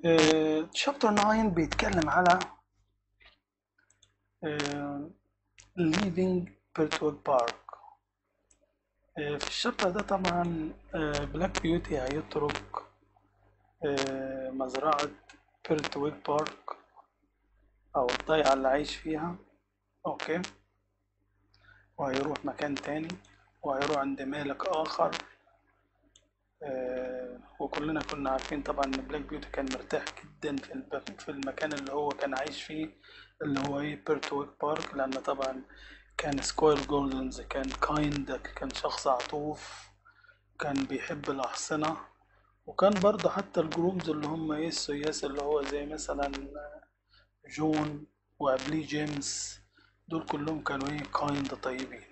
شابتر 9 بيتكلم على leaving بيرتويك بارك في الشابتر ده طبعا بلاك بيوتي هيترك آه، مزرعة بيرتويك بارك أو الضيعة اللي عايش فيها أوكي وهيروح مكان تاني وهيروح عند مالك آخر آه، وكلنا كنا عارفين طبعا ان بلاك بيوتي كان مرتاح جدا في الب- في المكان اللي هو كان عايش فيه اللي هو ايه بيرتويك بارك لان طبعا كان سكوير جوردنز كان كايند كان شخص عطوف كان بيحب الأحصنة وكان برضه حتى الجروبز اللي هم ايه السياس اللي هو زي مثلا جون وقبليه جيمس دول كلهم كانوا ايه كايند طيبين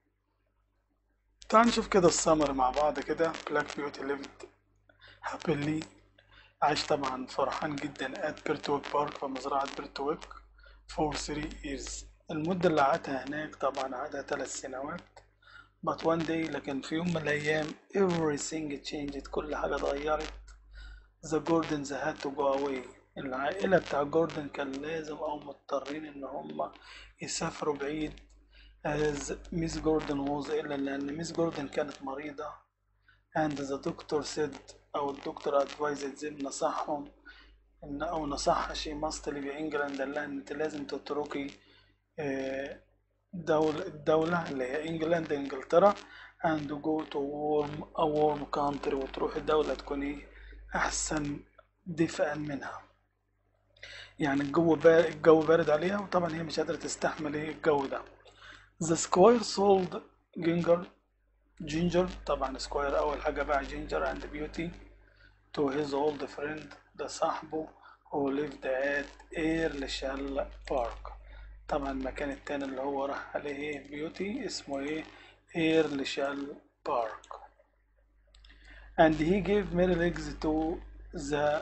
تعال نشوف كده السمر مع بعض كده بلاك بيوتي ليفد هابيلي عايش طبعا فرحان جدا ات بيرتويك بارك في مزرعة بيرتويك فور 3 years المدة اللي قعدها هناك طبعا قعدها ثلاث سنوات but one day لكن في يوم من الأيام everything changed كل حاجة اتغيرت the Gordons had to go away العائلة بتاع جوردن كان لازم أو مضطرين إن هم يسافروا بعيد as ميس جوردن was ill لأن ميس جوردن كانت مريضة and the doctor said أو الدكتور advised them نصحهم إن أو نصحها she must leave England قال لها إن أنت لازم تتركي آه، دولة الدولة اللي هي إنجلاند إنجلترا and go to warm a warm country وتروح الدولة تكون إيه أحسن دفئا منها يعني الجو بارد الجو بارد عليها وطبعا هي مش قادرة تستحمل إيه الجو ده The squire sold ginger ginger طبعا سكوير أول حاجة باع ginger and beauty to his old friend ده صاحبه who lived at Ayrshire Park طبعا المكان التاني اللي هو راح عليه ايه بيوتي اسمه ايه ايرليشال بارك and he gave many legs to the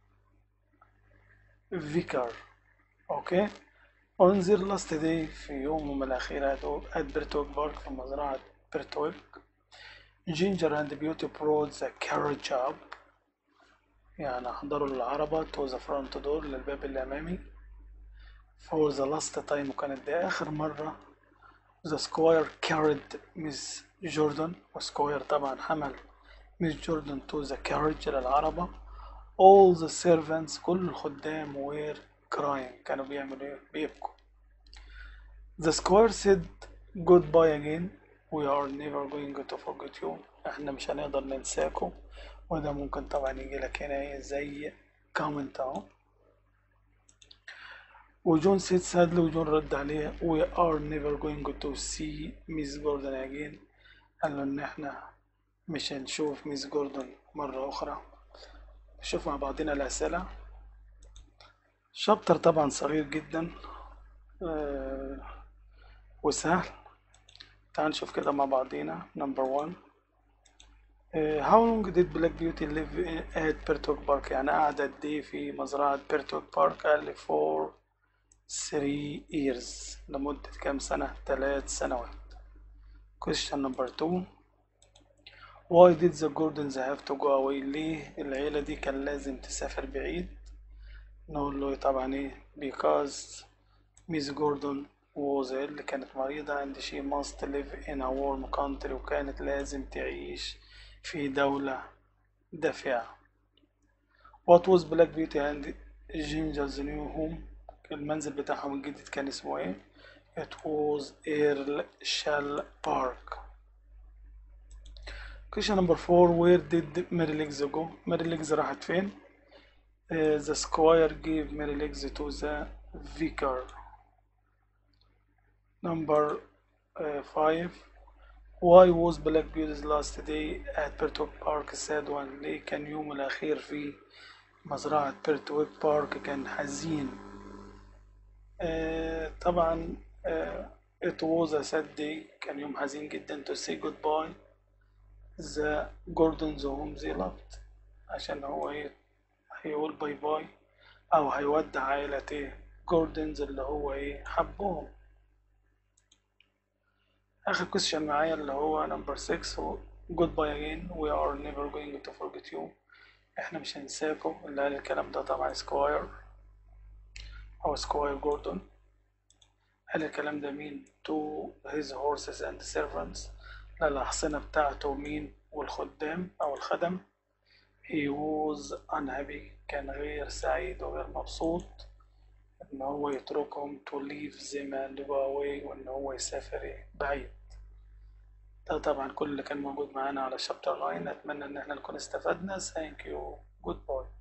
vicar okay on their last day في يومهم الأخير at بيرتويك بارك في مزرعة بيرتويك Ginger and Beauty brought the carriage up يعني أحضروا العربة to the front door للباب الأمامي for the last time وكانت دي آخر مرة the squire carried Miss Jordan وسكوير طبعا حمل Miss Jordan to the carriage للعربة all the servants كل الخدام were crying كانوا بيعملوا ايه بيبكوا the squire said goodbye again we are never going to forget you احنا مش هنقدر ننساكم وده ممكن طبعا يجي لك هنا ايه زي comment اهو وجون سيد سادلي وجون رد عليه we are never going to see ميس جوردن again قال له ان احنا مش هنشوف ميس جوردن مرة أخرى نشوف مع بعضنا الأسئلة شابتر طبعا صغير جدا آه، وسهل تعال نشوف كده مع بعضينا نمبر 1 How long did Black Beauty live at Pertwee Park يعني قعد قد ايه في مزرعة بيرتوك بارك قال لي for 3 years لمدة كام سنة؟ ثلاث سنوات question number 2 Why did the Gordons have to go away ليه العيلة دي كان لازم تسافر بعيد نقول له طبعا ايه because Miss Gordon was ill كانت مريضة and she must live in a warm country وكانت لازم تعيش في دولة دافئة What was Black Beauty and Ginger's new home المنزل بتاعهم الجديد كان اسمه ايه It was Earl Shell Park question number four where did Mary Legs go Mary Legs راحت فين Uh, the squire gave Mary Legs to the vicar number uh, five why was Black Beauty's last day at Pertwee Park sad one ليه كان يوم الأخير في مزرعة بيرتويك بارك كان حزين آه طبعا آه it was a sad day كان يوم حزين جدا to say goodbye the Gordons whom they loved عشان هو ايه هيقول باي باي او هيودع عائلة ايه جوردنز اللي هو ايه حبهم اخر كويشن معايا اللي هو نمبر 6 هو goodbye again we are never going to forget you احنا مش هنساكم اللي قال الكلام ده طبعا سكواير أو سكواير جوردون قال الكلام ده مين to his horses and servants للأحصنة بتاعته مين والخدام أو الخدم he was unhappy كان غير سعيد وغير مبسوط إن هو يتركهم to leave them and go away وإن هو يسافر بعيد ده طبعا كل اللي كان موجود معانا على شابتر 9 أتمنى إن احنا نكون استفدنا thank you goodbye